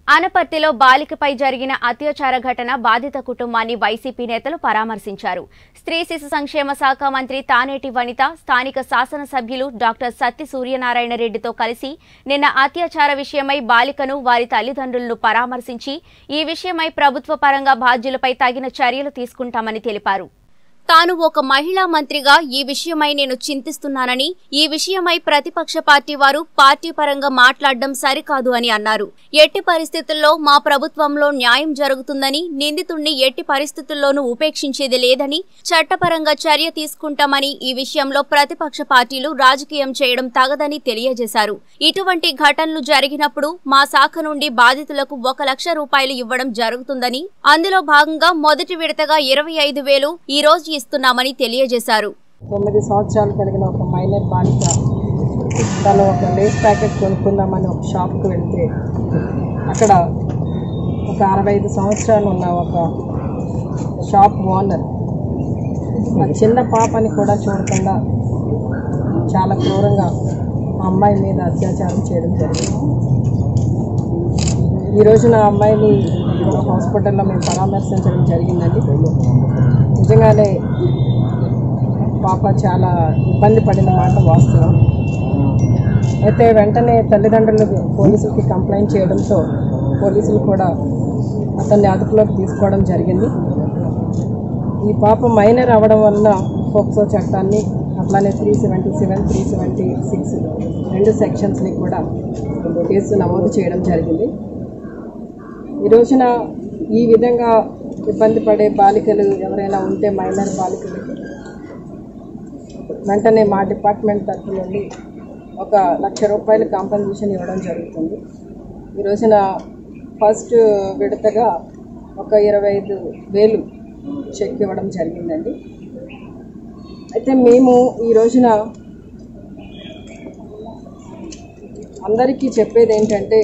ఆనపర్తిలో బాలికపై జరిగిన అత్యాచార ఘటన బాధిత కుటుంబాన్ని వైసీపీ నేతలు పరామర్శించారు స్త్రీ శిశు సంక్షేమ శాఖ మంత్రి తానేటి వనిత స్థానిక శాసనసభ్యులు డాక్టర్ సత్తి సూర్యనారాయణ రెడ్డితో కలిసి నిన్న అత్యాచార విషయమై బాలికను వారి తల్లిదండ్రులను పరామర్శించి ఈ విషయమై ప్రభుత్వ పరంగా బాధ్యులపై తగిన చర్యలు తీసుకుంటామని తెలిపారు తాను ఒక మహిళా మంత్రిగా ఈ విషయమై నేను చింతిస్తున్నానని ఈ విషయమై ప్రతిపక్ష పార్టీ వారు పార్టీ పరంగా మాట్లాడడం సరికాదు అని అన్నారు ఎట్టి పరిస్థితుల్లో మా ప్రభుత్వంలో న్యాయం జరుగుతుందని నిందితుణ్ణి ఎట్టి పరిస్థితుల్లోనూ ఉపేక్షించేది లేదని చట్టపరంగా చర్య తీసుకుంటామని ఈ విషయంలో ప్రతిపక్ష పార్టీలు రాజకీయం చేయడం తగదని తెలియజేశారు ఇటువంటి ఘటనలు జరిగినప్పుడు మా శాఖ నుండి బాధితులకు ఒక లక్ష రూపాయలు ఇవ్వడం జరుగుతుందని అందులో భాగంగా మొదటి విడతగా ఇరవై ఐదు వేలు ఈ రోజు ఇస్తున్నామని తెలియజేశారు తొమ్మిది సంవత్సరాలు కలిగిన ఒక మైనర్ బాలిక తను ఒక లేస్ ప్యాకెట్ కొనుక్కుందామని ఒక షాప్కి వెళ్తే అక్కడ ఒక అరవై ఐదు సంవత్సరాలు ఉన్న ఒక షాప్ ఓనర్ ఆ చిన్న పాపని కూడా చూడకుండా చాలా క్రూరంగా ఆ అమ్మాయి మీద అత్యాచారం చేయడం జరిగింది ఈ రోజున ఆ అమ్మాయిని ఇక్కడ హాస్పిటల్లో మేము పరామర్శించడం జరిగిందండి నిజంగానే పాప చాలా ఇబ్బంది పడిన మాట వాస్తవం అయితే వెంటనే తల్లిదండ్రులు పోలీసులకి కంప్లైంట్ చేయడంతో పోలీసులు కూడా అతన్ని అదుపులోకి తీసుకోవడం జరిగింది ఈ పాప మైనర్ అవ్వడం వలన పోక్సో చట్టాన్ని అట్లానే three seventy seven three seventy six రెండు సెక్షన్స్ని కూడా కేసు నమోదు చేయడం జరిగింది ఈ రోజున ఈ విధంగా ఇబ్బంది పడే బాలికలు ఎవరైనా ఉంటే మైనర్ బాలికలు వెంటనే మా డిపార్ట్మెంట్ తరఫు నుండి ఒక లక్ష రూపాయలు కాంపన్సేషన్ ఇవ్వడం జరుగుతుంది ఈ రోజున ఫస్ట్ విడతగా ఒక ఇరవై ఐదు వేలు చెక్ ఇవ్వడం జరిగిందండి అయితే మేము ఈ రోజున అందరికీ చెప్పేది ఏంటంటే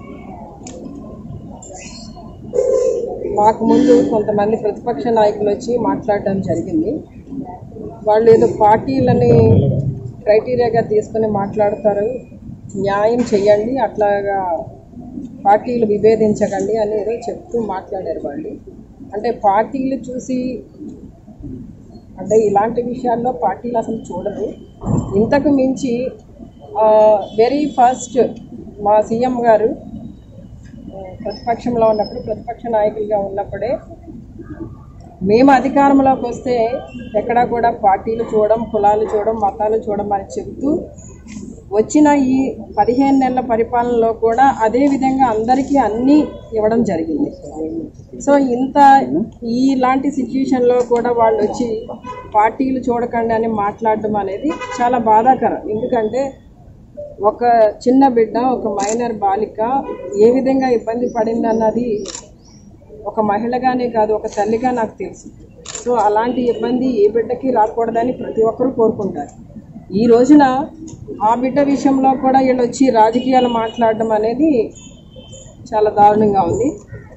మాకు ముందు కొంతమంది ప్రతిపక్ష నాయకులు వచ్చి మాట్లాడడం జరిగింది వాళ్ళు ఏదో పార్టీలని క్రైటీరియాగా తీసుకొని మాట్లాడతారు న్యాయం చెయ్యండి అట్లాగా పార్టీలు విభేదించకండి అని ఏదో చెప్తూ మాట్లాడారు వాళ్ళు అంటే పార్టీలు చూసి అంటే ఇలాంటి విషయాల్లో పార్టీలు అసలు చూడరు ఇంతకు మించి వెరీ ఫస్ట్ మా సీఎం గారు ఆ, ప్రతిపక్షంలో ఉన్నప్పుడు ప్రతిపక్ష నాయకులుగా ఉన్నప్పుడే మేము అధికారంలోకి వస్తే ఎక్కడా కూడా పార్టీలు చూడడం కులాలు చూడడం మతాలు చూడడం అని చెబుతూ వచ్చిన ఈ పదిహేను నెలల పరిపాలనలో కూడా అదే విధంగా అందరికీ అన్నీ ఇవ్వడం జరిగింది సో ఇంత ఇలాంటి సిచ్యుయేషన్లో కూడా వాళ్ళు వచ్చి పార్టీలు చూడకండి అని మాట్లాడడం అనేది చాలా బాధాకరం ఎందుకంటే ఒక చిన్న బిడ్డ ఒక మైనర్ బాలిక ఏ విధంగా ఇబ్బంది పడింది అన్నది ఒక మహిళగానే కాదు ఒక తల్లిగా నాకు తెలుసు సో అలాంటి ఇబ్బంది ఏ బిడ్డకి రాకూడదని ప్రతి ఒక్కరూ కోరుకుంటారు ఈ రోజున ఆ బిడ్డ విషయంలో కూడా వీళ్ళు వచ్చి రాజకీయాలు మాట్లాడడం అనేది చాలా దారుణంగా ఉంది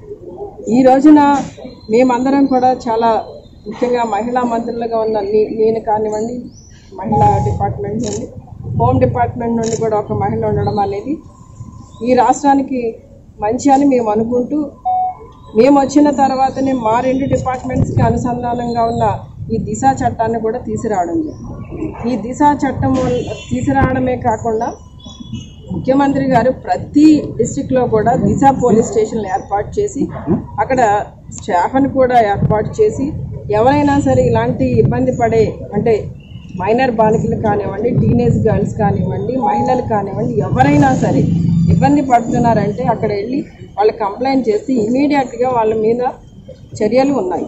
ఈ రోజున మేమందరం కూడా చాలా ముఖ్యంగా మహిళా మంత్రులుగా ఉన్న నే- నేను కానివ్వండి మహిళా డిపార్ట్మెంట్ నుండి హోమ్ డిపార్ట్మెంట్ నుండి కూడా ఒక మహిళ ఉండడం అనేది ఈ రాష్ట్రానికి మంచి అని మేము అనుకుంటూ మేము వచ్చిన తర్వాతనే మా రెండు డిపార్ట్మెంట్స్కి అనుసంధానంగా ఉన్న ఈ దిశ చట్టాన్ని కూడా తీసుకురావడం జరిగింది ఈ దిశ చట్టం వల్ల- తీసుకురావడమే కాకుండా ముఖ్యమంత్రి గారు ప్రతి డిస్టిక్లో కూడా దిశ పోలీస్ స్టేషన్లు ఏర్పాటు చేసి అక్కడ స్టాఫ్ని కూడా ఏర్పాటు చేసి ఎవరైనా సరే ఇలాంటి ఇబ్బంది పడే అంటే మైనర్ బాలికలు కానివ్వండి టీనేజ్ గర్ల్స్ కానివ్వండి మహిళలు కానివ్వండి ఎవరైనా సరే ఇబ్బంది పడుతున్నారంటే అక్కడ వెళ్ళి వాళ్ళు కంప్లైంట్ చేసి ఇమీడియట్గా వాళ్ళ మీద చర్యలు ఉన్నాయి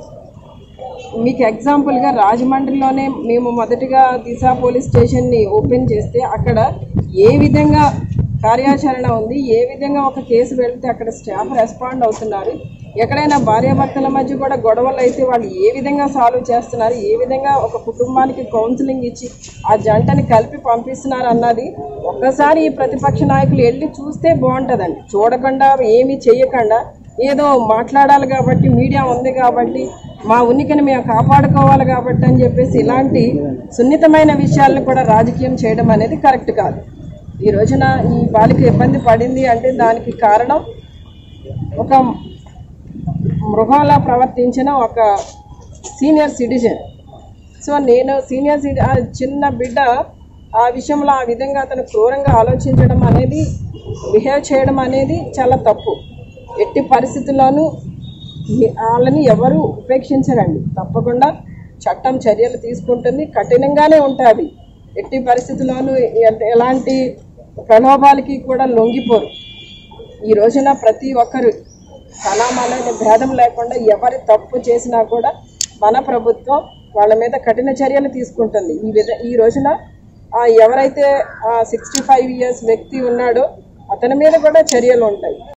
మీకు ఎగ్జాంపుల్గా రాజమండ్రిలోనే మేము మొదటిగా దిశ పోలీస్ స్టేషన్ని ఓపెన్ చేస్తే అక్కడ ఏ విధంగా కార్యాచరణ ఉంది ఏ విధంగా ఒక కేసు వెళ్తే అక్కడ స్టాఫ్ రెస్పాండ్ అవుతున్నారు ఎక్కడైనా భార్యాభర్తల మధ్య కూడా గొడవలు అయితే వాళ్ళు ఏ విధంగా సాల్వ్ చేస్తున్నారు ఏ విధంగా ఒక కుటుంబానికి కౌన్సిలింగ్ ఇచ్చి ఆ జంటని కలిపి పంపిస్తున్నారు అన్నది ఒక్కసారి ఈ ప్రతిపక్ష నాయకులు వెళ్ళి చూస్తే బాగుంటుందండి చూడకుండా ఏమీ చేయకుండా ఏదో మాట్లాడాలి కాబట్టి మీడియా ఉంది కాబట్టి మా ఉనికిని మేము కాపాడుకోవాలి కాబట్టి అని చెప్పేసి ఇలాంటి సున్నితమైన విషయాలను కూడా రాజకీయం చేయడం అనేది కరెక్ట్ కాదు ఈ రోజున ఈ బాలిక ఇబ్బంది పడింది అంటే దానికి కారణం ఒక మృగంలా ప్రవర్తించిన ఒక సీనియర్ సిటిజన్ సో నేను సీనియర్ సిటి ఆ చిన్న బిడ్డ ఆ విషయంలో ఆ విధంగా అతను క్రూరంగా ఆలోచించడం అనేది బిహేవ్ చేయడం అనేది చాలా తప్పు ఎట్టి పరిస్థితుల్లోనూ ఈ- వాళ్ళని ఎవరు ఉపేక్షించరండి తప్పకుండా చట్టం చర్యలు తీసుకుంటుంది కఠినంగానే ఉంటుంది ఎట్టి పరిస్థితుల్లోనూ ఎ- ఎలాంటి ప్రలోభాలకి కూడా లొంగిపోరు ఈ రోజున ప్రతి ఒక్కరు సలామాలైన భేదం లేకుండా ఎవరి తప్పు చేసినా కూడా మన ప్రభుత్వం వాళ్ళ మీద కఠిన చర్యలు తీసుకుంటుంది ఈ విధ ఈ రోజున ఆ ఎవరైతే సిక్స్టీ ఫైవ్ ఇయర్స్ వ్యక్తి ఉన్నాడో అతని మీద కూడా చర్యలు ఉంటాయి